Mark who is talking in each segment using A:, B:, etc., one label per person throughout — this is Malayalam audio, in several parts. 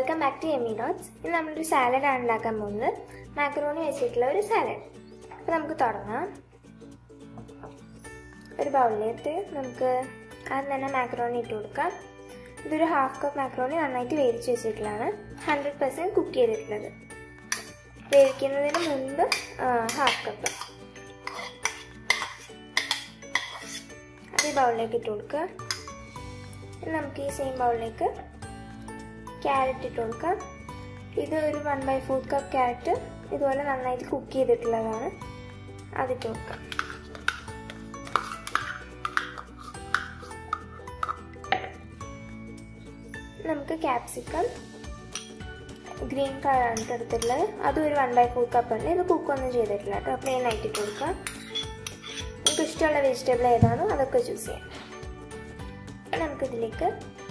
A: welcome back to Amy dots ഇന്ന് നമ്മളൊരു സാലഡാണ് ഉണ്ടാക്കാൻ പോകുന്നത് മാക്രോണി വെച്ചിട്ടുള്ള ഒരു സാലഡ് അപ്പോൾ നമുക്ക് തുടങ്ങാം ഒരു ബൗളിലേക്ക് നമുക്ക് ആദ്യം തന്നെ മാക്രോണി ഇട്ട് കൊടുക്കാം ഇതൊരു ഹാഫ് കപ്പ് മാക്രോണി നന്നായിട്ട് വേവിച്ച് വെച്ചിട്ടുള്ളതാണ് ഹൺഡ്രഡ് പെർസെൻറ്റ് കുക്ക് ചെയ്തിട്ടുള്ളത് വേവിക്കുന്നതിന് മുൻപ് ഹാഫ് കപ്പ് അത് ഈ ബൗളിലേക്ക് ഇട്ട് കൊടുക്കുക നമുക്ക് ഈ സെയിം ബൗളിലേക്ക് ക്യാരറ്റ് ഇട്ട് കൊടുക്കാം ഇത് ഒരു one by four cup carrot ഇതുപോലെ നന്നായിട്ട് കുക്ക് ചെയ്തിട്ടുള്ളതാണ് അതിട്ട് കൊടുക്കാം നമുക്ക് ക്യാപ്സിക്കം ഗ്രീൻ കളറാണ് എടുത്തിട്ടുള്ളത് അതും ഒരു വൺ ബൈ ഫോർ കപ്പ് ഉണ്ട് ഇത് കുക്കൊന്നും ചെയ്തിട്ടില്ല കേട്ടോ പ്ലെയിൻ ആയിട്ട് ഇട്ട് കൊടുക്കാം നമുക്ക് ഇഷ്ടമുള്ള വെജിറ്റബിൾ ഏതാണോ അതൊക്കെ ചൂസ് ചെയ്യാം നമുക്കിതിലേക്ക്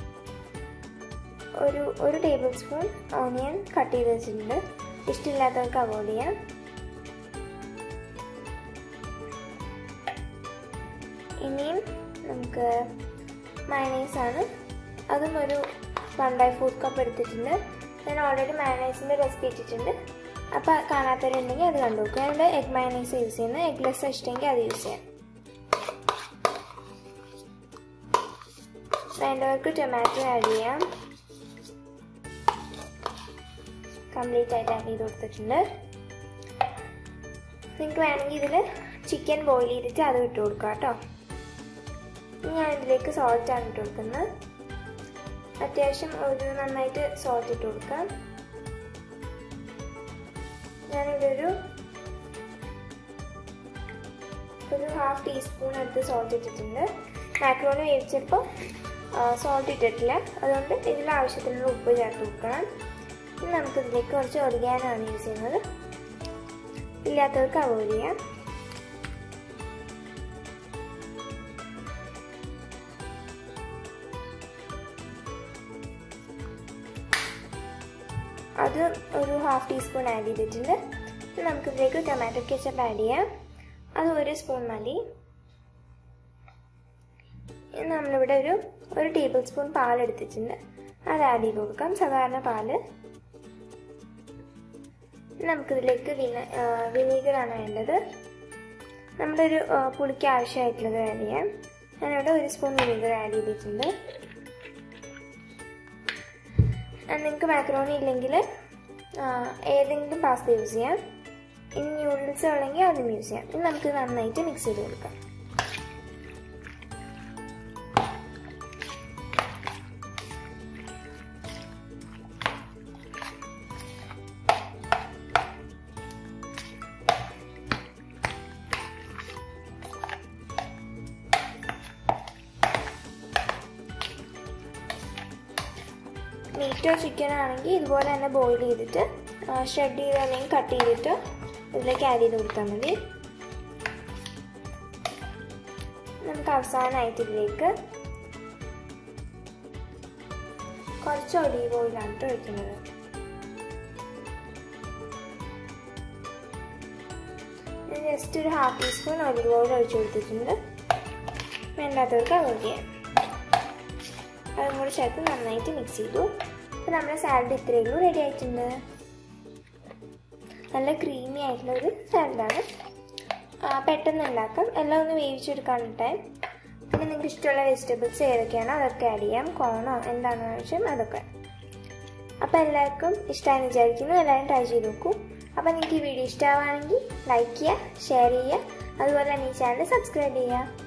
A: ഒരു ഒരു ടേബിൾ സ്പൂൺ ഓണിയൻ കട്ട് ചെയ്ത് വെച്ചിട്ടുണ്ട് ഇഷ്ടമില്ലാത്തവർക്ക് അവോയ്ഡ് ചെയ്യാം ഇനിയും നമുക്ക് മയണൈസ് ആണ് അതും ഒരു വൺ ബൈ ഫോർ കപ്പ് എടുത്തിട്ടുണ്ട് ഞാൻ ഓൾറെഡി മയണൈസിൻ്റെ റെസിപ്പി ഇട്ടിട്ടുണ്ട് അപ്പോൾ കാണാത്തവരുണ്ടെങ്കിൽ അത് കണ്ടു നോക്കുക ഞാനിവിടെ എഗ് മയണൈസ് യൂസ് ചെയ്യുന്നത് എഗ് ലെസ് ഇഷ്ടമെങ്കിൽ അത് യൂസ് ചെയ്യാം വേണ്ടവർക്ക് ടൊമാറ്റോ ആഡ് ചെയ്യാം കംപ്ലീറ്റ് ആയിട്ട് ആഡ് ചെയ്ത് കൊടുത്തിട്ടുണ്ട് നിങ്ങൾക്ക് വേണമെങ്കിൽ ഇതിൽ ചിക്കൻ ബോയിൽ ചെയ്തിട്ട് അത് ഇട്ട് കൊടുക്കാം കേട്ടോ ഞാൻ ഇതിലേക്ക് സോൾട്ട് ആണ് ഇട്ട് കൊടുക്കുന്നത് അത്യാവശ്യം ഒരു നന്നായിട്ട് സോൾട്ട് ഇട്ട് കൊടുക്കാം ഞാനിവിടെ ഒരു ഒരു ഹാഫ് ടീസ്പൂൺ എടുത്ത് സോൾട്ട് ഇട്ടിട്ടുണ്ട് മാക്രോണി വേവിച്ചപ്പോൾ സോൾട്ട് ഇട്ടിട്ടില്ല അതുകൊണ്ട് ഇതിൽ ആവശ്യത്തിനുള്ള ഉപ്പ് ചേർത്ത് കൊടുക്കണം ഇനി നമുക്കിതിലേക്ക് കുറച്ച് ഒറിയാനാണ് യൂസ് ചെയ്യുന്നത് ഇല്ലാത്തവർക്ക് അവോയ്ഡ് ചെയ്യാം അത് ഒരു ഹാഫ് ടീസ്പൂൺ ആഡ് ചെയ്തിട്ടുണ്ട് നമുക്കിതിലേക്ക് ടൊമാറ്റോ കെച്ചപ്പ് ആഡ് ചെയ്യാം അത് ഒരു സ്പൂൺ മതി നമ്മളിവിടെ ഒരു ഒരു ടേബിൾ സ്പൂൺ പാൽ എടുത്തിട്ടുണ്ട് അത് ആഡ് ചെയ്ത് കൊടുക്കാം സാധാരണ പാല് നമുക്കിതിലേക്ക് വിന വിനീഗറാണ് വേണ്ടത് നമ്മുടെ ഒരു പുളിക്ക് ആവശ്യമായിട്ടുള്ളത് ആഡ് ചെയ്യാം ഞാനിവിടെ ഒരു സ്പൂൺ വിനീഗർ ആഡ് ചെയ്തിട്ടുണ്ട് നിങ്ങൾക്ക് മാക്രോണി ഇല്ലെങ്കിൽ ഏതെങ്കിലും പാസ്ത യൂസ് ചെയ്യാം ഇനി ന്യൂഡിൽസ് ഉള്ളെങ്കിൽ അതും യൂസ് ചെയ്യാം ഇനി നമുക്ക് നന്നായിട്ട് മിക്സ് ചെയ്ത് കൊടുക്കാം മീറ്റോ ചിക്കൻ ആണെങ്കിൽ ഇതുപോലെ തന്നെ ബോയിൽ ചെയ്തിട്ട് ഷ്രെഡ് ചെയ്ത് അല്ലെങ്കിൽ കട്ട് ചെയ്തിട്ട് ഇതിലേക്ക് ആഡ് ചെയ്ത് കൊടുത്താൽ മതി നമുക്ക് അവസാനമായിട്ട് ഇതിലേക്ക് കുറച്ച് ഒലീവ് ഓയിലാണ് ഒഴിക്കുന്നത് ജസ്റ്റ് ഒരു ഹാഫ് ടീസ്പൂൺ ഒലീവ് ഓയിൽ ഒഴിച്ചു കൊടുത്തിട്ടുണ്ട് വേണ്ടാത്തവർക്ക് അവോയ്ഡ് ചെയ്യാം അതും കൂടി ചേർത്ത് നന്നായിട്ട് മിക്സ് ചെയ്തു അപ്പോൾ നമ്മുടെ സാലഡ് ഇത്രയേ ഉള്ളൂ റെഡി ആയിട്ടുണ്ട് നല്ല ക്രീമി ആയിട്ടുള്ള ഒരു സാലഡാണ് പെട്ടെന്ന് ഉണ്ടാക്കാം എല്ലാം ഒന്ന് വേവിച്ചെടുക്കാൻ ടൈം പിന്നെ നിങ്ങൾക്ക് ഇഷ്ടമുള്ള വെജിറ്റബിൾസ് ഏതൊക്കെയാണോ അതൊക്കെ ആഡ് ചെയ്യാം കോണോ എന്താണെന്ന് ആവശ്യം അതൊക്കെ അപ്പോൾ എല്ലാവർക്കും ഇഷ്ടമായി വിചാരിക്കുന്നു എല്ലാവരും ട്രൈ ചെയ്ത് നോക്കൂ അപ്പോൾ നിങ്ങൾക്ക് ഈ വീഡിയോ ഇഷ്ടമാവുകയാണെങ്കിൽ ലൈക്ക് ചെയ്യുക ഷെയർ ചെയ്യുക അതുപോലെ തന്നെ ഈ ചാനൽ സബ്സ്ക്രൈബ് ചെയ്യുക